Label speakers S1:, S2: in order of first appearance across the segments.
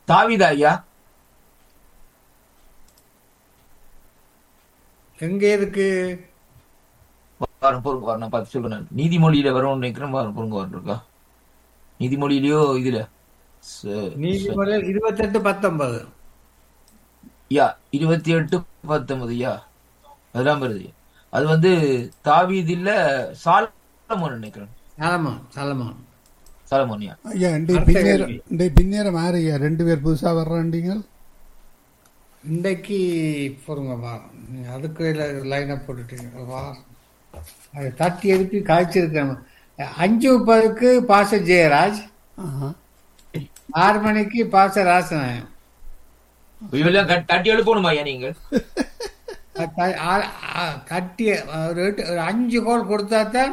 S1: தாவிதா ஐயா
S2: எங்க இருக்கு
S1: வாரம் பொருங்க வாரம் நான் பார்த்து சொல்றேன் நீதிமொழியில வரும்னு நினைக்கிறேன் வாரம் பொருங்க வாரம் இருக்கா நீதிமொழியிலயோ இதுல ச-
S2: நீதிமொழி இருபத்தெட்டு பத்தொன்பது
S1: யா இருபத்தி எட்டு பத்தொன்பது யா அதெல்லாம் வருது அது வந்து தாவீது இல்ல சாலமோன் நினைக்கிறேன்
S2: சலமான் சலமான்
S1: சாலமோனியா
S3: ஐயா இன்றைய
S2: அடுத்த
S3: பின்னேரம்
S2: கேள்வி.
S3: இன்றைய பின்னேரம் யார் ஐயா ரெண்டு பேர் புதுசா வர்றாண்டீங்க
S2: இன்றைக்கு பொறுங்க வா நீங்க அதுக்கு லைனை போட்டுட்டீங்க வா அதை தட்டி எழுப்பி காய்ச்சிருக்கேன் அஞ்சு முப்பதுக்கு பாச ஜெயராஜ்
S3: ஆஹா.
S2: ஆறு மணிக்கு பாச ராசநாயகம்
S1: இவெல்லாம் கட்- தட்டி எழுப்பணுமா ஐயா நீங்க
S2: அது த- ஆ- ஆ- தட்டி ஒரு எட்டு- ஒரு அஞ்சு கோல் கொடுத்தா தான்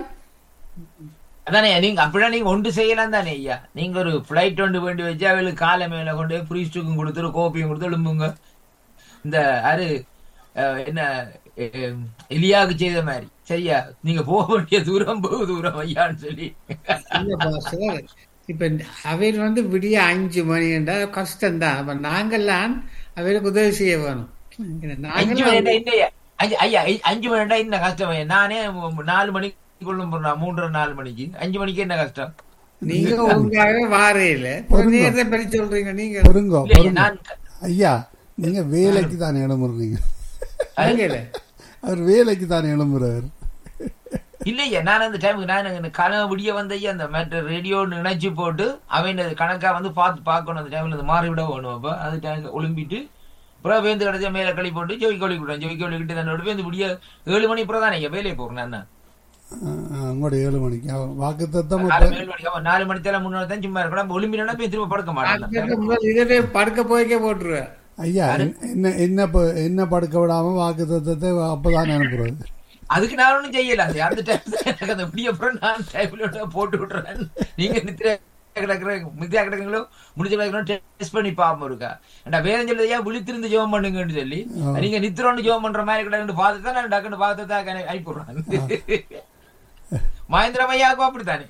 S1: அதானே நீங்க அப்படின்னா நீங்க ஒன்று செய்யலாம் தானே ஐயா நீங்க ஒரு பிளைட் ஒன்று வேண்டி வச்சு அவளுக்கு காலை மேல கொண்டு போய் ப்ரீஸ்டுக்கும் கொடுத்துரு கோப்பியும் கொடுத்து எழும்புங்க இந்த அரு அஹ், என்ன அஹ், எலியாவுக்கு செய்த மாதிரி சரியா நீங்க போக வேண்டிய தூரம் போக தூரம் ஐயான்னு சொல்லி
S2: இல்ல பாஸ்டர் இப்ப அவர் வந்து விடிய அஞ்சு மணி என்றால் கஷ்டம்தான் அப்ப நாங்கெல்லாம் அவருக்கு உதவி செய்ய வேணும்
S1: அஞ்சு மணி
S2: நாங்கெல்லாம்
S1: என்ன அஞ்சு ஐயா ஐ- அஞ்சு மணி என்ன கஷ்டம் ஐயா? நானே மு- நாலு மணிக்குள்ள போறேன் மூன்றரை நாலு மணிக்கு அஞ்சு மணிக்கு என்ன கஷ்டம்
S2: நீங்க ஒழுங்காகவே வாரே இல்ல
S3: பொறுங்க.
S2: நேரத்தை பற்றி சொல்றீங்க நீங்க
S3: பொறுங்கோ
S1: இல்லையா,
S3: பொறுங்கோ
S1: நான்
S3: ஐயா நீங்க வேலைக்கு தானே எழும்புறீங்க
S2: நீங்களே
S3: அவர் வேலைக்கு தானே எழும்புறாரு
S1: இல்லையா நான் அந்த டைமுக்கு நான் இந்த கனவு விடிய வந்த ஐயா அந்த மற்ற ரேடியோ நினைச்சு போட்டு அவன் இந்த கணக்கா வந்து பார்த்து பார்க்கணும் அந்த டைம்ல இந்த மாறி விட வேணும் அப்ப அது டைம் ஒலிம்பிட்டு அப்புறம் வேந்து கிடைச்சா மேல களி போட்டு ஜோவி கோழி விடுவேன் ஜோவி கோழி விட்டு தன்னோட வந்து விடிய ஏழு மணி அப்புறம் தானே ஐயா வேலையை போறேன் நான்
S3: உங்களோட ஏழு மணிக்கு வாக்கு தத்தம்
S1: நாலு ஏழு மணிக்கு அவன் நாலு மணி தேவை முன்னாடி தான் சும்மா இருக்கணும் ஒலிம்பினா போய் திரும்ப படுக்க மாட்டேன்
S2: டாக்டருக்கு முதல் இதவே படுக்க போய்க்கே போட்டுருவேன்
S3: ஐயா என்ன என்ன ப- என்ன படுக்க விடாம வாக்கு தத்தத்தை அப்பதான் அனுப்புறது
S1: அதுக்கு நான் ஒண்ணும் செய்யல அது அந்த டைம் எனக்கு அந்த விடிய அப்புறம் நான் டைம்ல போட்டு விட்டுறேன் நீங்க நித்திர கிடக்குற மித்தியா கிடக்குங்களோ முடிஞ்ச கிடக்கணும் டெஸ்ட் பண்ணி பாப்போம் இருக்கா ஏன்டா வேற சொல்லுதையா விழித்திருந்து ஜெபம் பண்ணுங்கன்னு சொல்லி நீங்க நித்திரோன்னு ஜெபம் பண்ற மாதிரி கிடக்குன்னு பார்த்து தான் நான் டக்குன்னு பார்த்து தான் அனுப்பிடுறேன் மகேந்திரம் ஐயாவுக்கும் அப்படித்தானே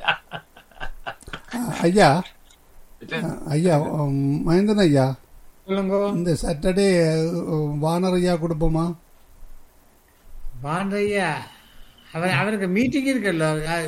S3: ஆ, ஐயா ஆ, ஐயா உம், மகேந்திரன் ஐயா
S2: சொல்லுங்க
S3: இந்த சாட்டர்டே வானர் ஐயா கொடுப்போமா
S2: பாண்டையா அவர் அவருக்கு மீட்டிங் இருக்குல்ல